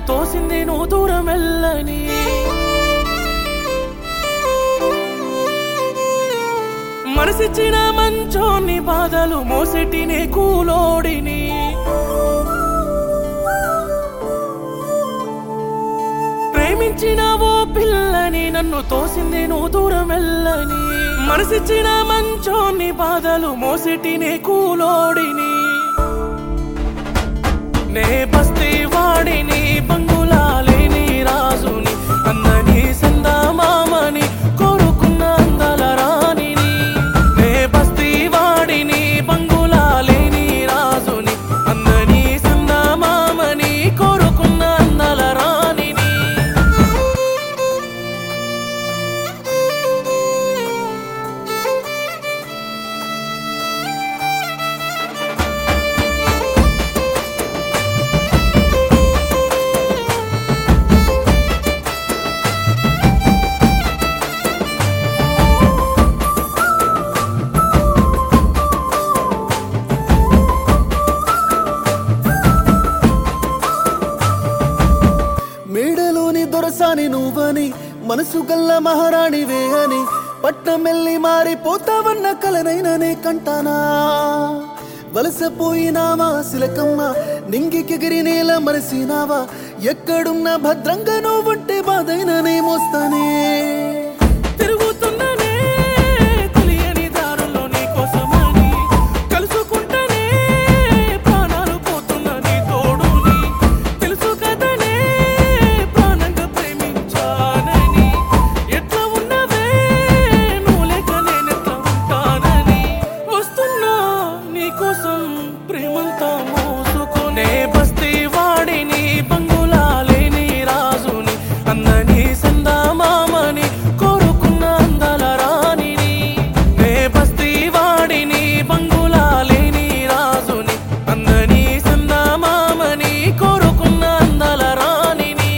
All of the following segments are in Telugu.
తోసింది నువ్వు దూరం వెళ్ళని మనసిచ్చిన మంచోని బాధలు మోసెటినే కూలోడిని ప్రేమించిన ఓ పిల్లని నన్ను తోసింది నువ్వు దూరం వెళ్ళని మనసిచ్చిన మంచోని బాధలు మోసెటినే కూలోడిని నే బస్తీ వాడిని బంగులాలేని రాజుని అందని సందామామని కోరుకున్న అందల రాణిని నే బస్తీ వాడిని బంగులాలేని రాజుని అందని సందామామని కోరుకున్న అందల రాణిని మేడలోని దొరసాని నువ్వని మనసు గల్ల మహారాణివే అని పట్నమెల్లి మారిపోతావన్న కలనైననే కంటానా వలసపోయినావా సిలకమ్మ నింగికెగిరి నేల మరసినావా ఎక్కడున్న భద్రంగా నువ్వుంటే బాధైననే మోస్తానే తిరుగుతున్ననే తెలియని దారుల్లో నీ కోసమని కలుసుకుంటనే ప్రాణాలు పోతున్న నీ తోడుని తెలుసు కదనే ప్రాణంగా ప్రేమించానని ఎట్లా ఉన్నవే నువ్వు లేక నేనెట్లా ఉంటానని వస్తున్నా నీ కోసం ప్రేమంతా మోసుకునే బస్తీ వాడిని బంగులాలేని రాజుని అందని సందామామని కోరుకున్న అందల రాణిని నే బస్తీ వాడిని బంగులాలేని రాజుని అందని సందామామని కోరుకున్న అందల రాణిని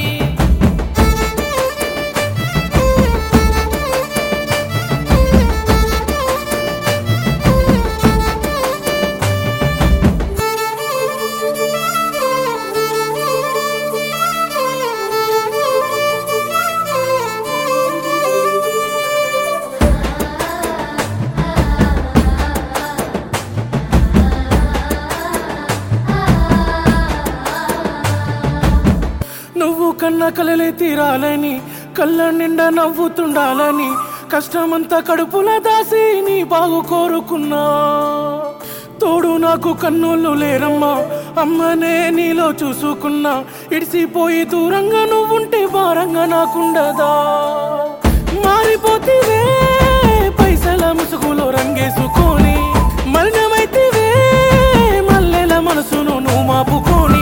నువ్వు కన్న కలలే తీరాలని కళ్ళ నిండా నవ్వుతుండాలని కష్టమంతా కడుపుల దాసి నీ బాగు కోరుకున్నా తోడు నాకు కన్నులు లేరమ్మా అమ్మనే నీలో చూసుకున్నా ఇడిసిపోయి దూరంగా నువ్వుంటే భారంగా నాకుండదా మారిపోతివే పైసల ముసుగులో రంగేసుకొని మలినమైతివే మల్లెల మనసును నువ్వు మాపుకొని